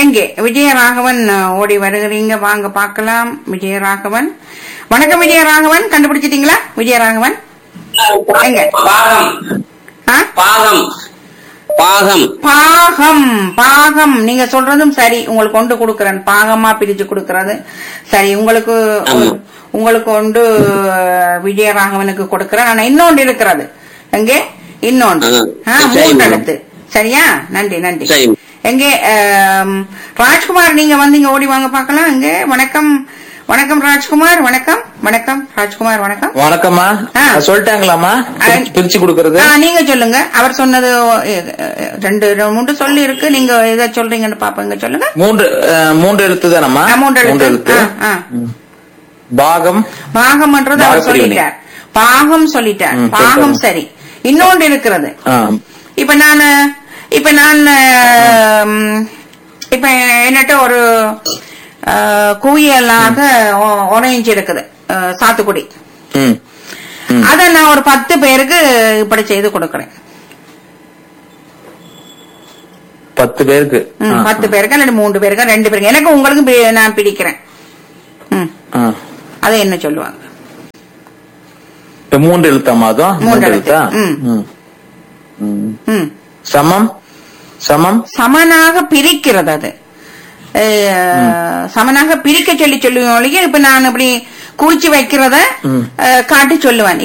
எங்கே விஜயராகவன் அஹ், ஓடி வருகிறீங்க வாங்க பார்க்கலாம் விஜயராகவன் வணக்கம் விஜயராகவன் கண்டுபிடிச்சிட்டீங்களா விஜயராகவன் எங்க பாகம் ஆ? பாகம் பாகம் பாகம் பாகம் நீங்க சொல்றதும் சரி உங்களுக்கு கொண்டு கொடுக்கறேன் பாகமா பிரிச்சு கொடுக்கறது சரி உங்களுக்கு ஆமா. உங்களுக்கு கொண்டு அஹ், விஜயராகவனுக்கு கொடுக்கறேன் ஆனா இன்னொன்று இருக்கிறது எங்கே இன்னொன்று ஆ. ஆ, சரி, மூன்று மேடம். எழுத்து சரியா நன்றி நன்றி சரி. எங்கே ஆம், ராஜ்குமார் நீங்க வந்து இங்க ஓடி வாங்க பார்க்கலாம் இங்க வணக்கம் வணக்கம் ராஜ்குமார் வணக்கம் வணக்கம் ராஜ்குமார் வணக்கம் வணக்கம்மா ஆ. சொல்லிட்டாங்களாம்மா பிரிச்சு- பிரிச்சு கொடுக்கறது ஆ, நீங்க சொல்லுங்க அவர் சொன்னது எ, எ, ரெண்டு மூன்று சொல்லி இருக்கு நீங்க எதை சொல்றீங்கன்னு பாப்போங்க சொல்லுங்க மூன்று அஹ், மூன்று எழுத்து தானம்மா ஆ, மூன்று எழுத்து. எழுத்து ஆ, ஆ. பாகம் பாகம்ன்றது அவர் பாகப்பிரிவினை. சொல்லிட்டார் பாகம் சொல்லிட்டார் ம், பாகம் சொல்லிட்டாரு. சரி இன்னொன்று இருக்கிறது ஆ, இப்ப நான் இப்ப நான் ம், இப்ப என்னட்ட ஒரு அஹ், குவியலாக ஒரேஞ்ச் இருக்குது அஹ், சாத்துக்குடி ம், ம். அத நான் ஒரு பத்து பேருக்கு இப்படி செய்து கொடுக்கறேன் பத்து பேருக்கு ம், ஆ, பத்து பேருக்கு அல்லது மூன்று பேருக்கு ரெண்டு பேருக்கு எனக்கு உங்களுக்கு பி- நான் பிடிக்கிறேன் ம், ஆ. அதை என்ன சொல்லுவாங்க இப்ப மூன்று எழுத்தாமா அதுவும் மூன்று மூன்று எழுத்து. எழுத்தா ம். ம். ம். ம் சமம் சமம் சமனாக பிரிக்கிறது அது அஹ், சமனாக பிரிக்க சொல்லி சொல்லுவோம் ஒழிய இப்ப நான் இப்படி குளிச்சு வைக்கிறத ம். அஹ், காட்டி சொல்லுவேன்